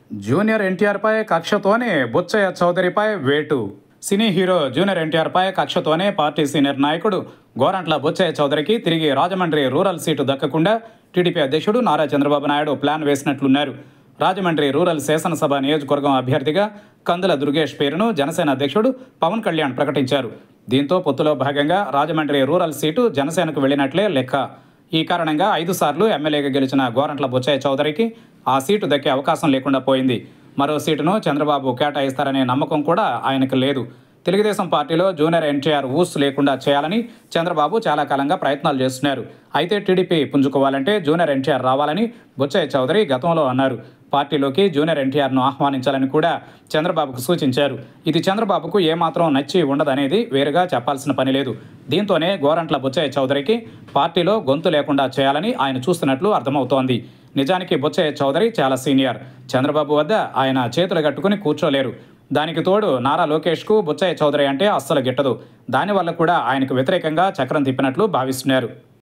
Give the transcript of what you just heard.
junior ఎన్టీఆర్పై కక్షతోనే బుచ్చయ్య చౌదరిపై వేటు సినీ హీరో జూనియర్ ఎన్టీఆర్పై కక్షతోనే పార్టీ సీనియర్ నాయకుడు గోరంట్ల బుచ్చయ్య చౌదరికి తిరిగి రాజమండ్రి రూరల్ సీటు దక్కకుండా టీడీపీ అధ్యక్షుడు నారా చంద్రబాబు నాయుడు ప్లాన్ వేసినట్లున్నారు రాజమండ్రి రూరల్ శాసనసభ నియోజకవర్గం అభ్యర్థిగా కందుల దుర్గేష్ పేరును జనసేన అధ్యక్షుడు పవన్ కళ్యాణ్ ప్రకటించారు దీంతో పొత్తులో భాగంగా రాజమండ్రి రూరల్ సీటు జనసేనకు వెళ్ళినట్లే లెక్క ఈ కారణంగా ఐదు సార్లు ఎమ్మెల్యేగా గెలిచిన గోరంట్ల బుచ్చయ్య చౌదరికి ఆ సీటు దక్కే అవకాశం లేకుండా పోయింది మరో సీటును చంద్రబాబు కేటాయిస్తారనే నమ్మకం కూడా ఆయనకు లేదు తెలుగుదేశం పార్టీలో జూనియర్ ఎన్టీఆర్ ఊస్ లేకుండా చేయాలని చంద్రబాబు చాలా కాలంగా ప్రయత్నాలు చేస్తున్నారు అయితే టీడీపీ పుంజుకోవాలంటే జూనియర్ ఎన్టీఆర్ రావాలని బుచ్చయ్య చౌదరి గతంలో అన్నారు పార్టీలోకి జూనియర్ ఎన్టీఆర్ను ఆహ్వానించాలని కూడా చంద్రబాబుకు సూచించారు ఇది చంద్రబాబుకు ఏమాత్రం నచ్చి ఉండదనేది వేరుగా చెప్పాల్సిన పని లేదు దీంతోనే గోరంట్ల బుచ్చయ్య చౌదరికి పార్టీలో గొంతు లేకుండా చేయాలని ఆయన చూస్తున్నట్లు అర్థమవుతోంది నిజానికి బుచ్చయ్య చౌదరి చాలా సీనియర్ చంద్రబాబు వద్ద ఆయన చేతులు కట్టుకుని కూర్చోలేరు దానికి తోడు నారా లోకేష్కు బుచ్చయ్య చౌదరి అంటే అస్సలు గిట్టదు దానివల్ల కూడా ఆయనకు వ్యతిరేకంగా చక్రం తిప్పినట్లు భావిస్తున్నారు